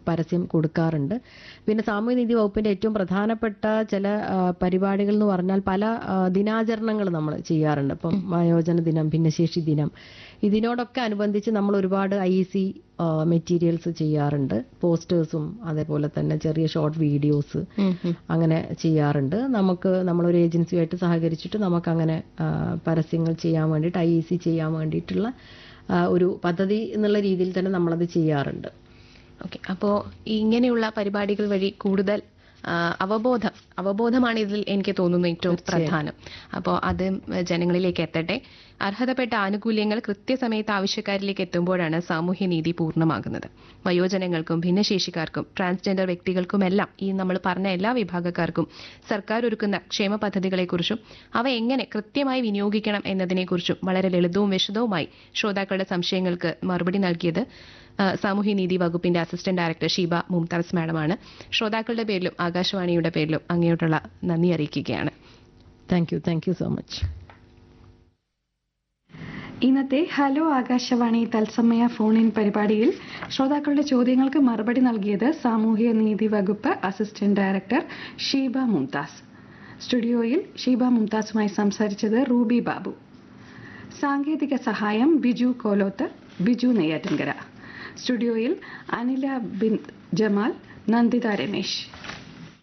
പരസ്യം കൊടുക്കാറുണ്ട് പിന്നെ സാമൂഹ്യനീതി വകുപ്പിന്റെ ഏറ്റവും പ്രധാനപ്പെട്ട ചില ആ, പരിപാടികൾ എന്ന് പറഞ്ഞാൽ പല ആ, ദിനാചരണങ്ങൾ നമ്മൾ ചെയ്യാറുണ്ട് ഇപ്പം വയോജന ദിനം ഭിന്നശേഷി ദിനം ഇതിനോടൊക്കെ അനുബന്ധിച്ച് നമ്മൾ ഒരുപാട് ഐ സി മെറ്റീരിയൽസ് ചെയ്യാറുണ്ട് പോസ്റ്റേഴ്സും അതേപോലെ തന്നെ ചെറിയ ഷോർട്ട് വീഡിയോസ് അങ്ങനെ ചെയ്യാറുണ്ട് നമുക്ക് നമ്മളൊരു ഏജൻസിയുമായിട്ട് സഹകരിച്ചിട്ട് നമുക്ക് അങ്ങനെ ആ, പരസ്യങ്ങൾ ചെയ്യാൻ വേണ്ടിയിട്ട് ഐ സി ചെയ്യാൻ വേണ്ടിയിട്ടുള്ള ആ, ഒരു പദ്ധതി എന്നുള്ള രീതിയിൽ തന്നെ നമ്മളത് ചെയ്യാറുണ്ട് ഓക്കെ അപ്പോൾ ഇങ്ങനെയുള്ള പരിപാടികൾ വഴി കൂടുതൽ ആ, അവബോധം അവബോധമാണ് ഇതിൽ എനിക്ക് തോന്നുന്നു ഏറ്റവും പ്രധാനം അപ്പോൾ അത് ജനങ്ങളിലേക്ക് എത്തട്ടെ അർഹതപ്പെട്ട ആനുകൂല്യങ്ങൾ കൃത്യസമയത്ത് ആവശ്യക്കാരിലേക്ക് എത്തുമ്പോഴാണ് സാമൂഹ്യനീതി പൂർണ്ണമാകുന്നത് വയോജനങ്ങൾക്കും ഭിന്നശേഷിക്കാർക്കും ട്രാൻസ്ജെൻഡർ വ്യക്തികൾക്കുമെല്ലാം ഈ നമ്മൾ പറഞ്ഞ എല്ലാ വിഭാഗക്കാർക്കും സർക്കാർ ഒരുക്കുന്ന ക്ഷേമ പദ്ധതികളെക്കുറിച്ചും അവ എങ്ങനെ കൃത്യമായി വിനിയോഗിക്കണം എന്നതിനെക്കുറിച്ചും വളരെ ലളിതവും വിശദവുമായി ശ്രോതാക്കളുടെ സംശയങ്ങൾക്ക് മറുപടി നൽകിയത് ആ, സാമൂഹ്യനീതി വകുപ്പിന്റെ അസിസ്റ്റന്റ് ഡയറക്ടർ ഷീബ മുംതാസ് മാഡമാണ് ശ്രോതാക്കളുടെ പേരിലും ആകാശവാണിയുടെ പേരിലും അങ്ങയോട്ടുള്ള നന്ദി അറിയിക്കുകയാണ് thank you thank you so much ഇന്നത്തെ ഹലോ ആകാശവാണി തത്സമയ ഫോൺ ഇൻ പരിപാടിയിൽ ശ്രോതാക്കളുടെ ചോദ്യങ്ങൾക്ക് മറുപടി നൽകിയത് സാമൂഹ്യ നീതി വകുപ്പ് അസിസ്റ്റന്റ് ഡയറക്ടർ ഷീബ മുംതാസ് സ്റ്റുഡിയോയിൽ ഷീബ മുംതാസുമായി സംസാരിച്ചത് റൂബി ബാബു സാങ്കേതിക സഹായം ബിജു കോലോത്ത് ബിജു നെയ്യാറ്റിൻകര സ്റ്റുഡിയോയിൽ അനില ബിൻ ജമാൽ നന്ദിത രമേശ്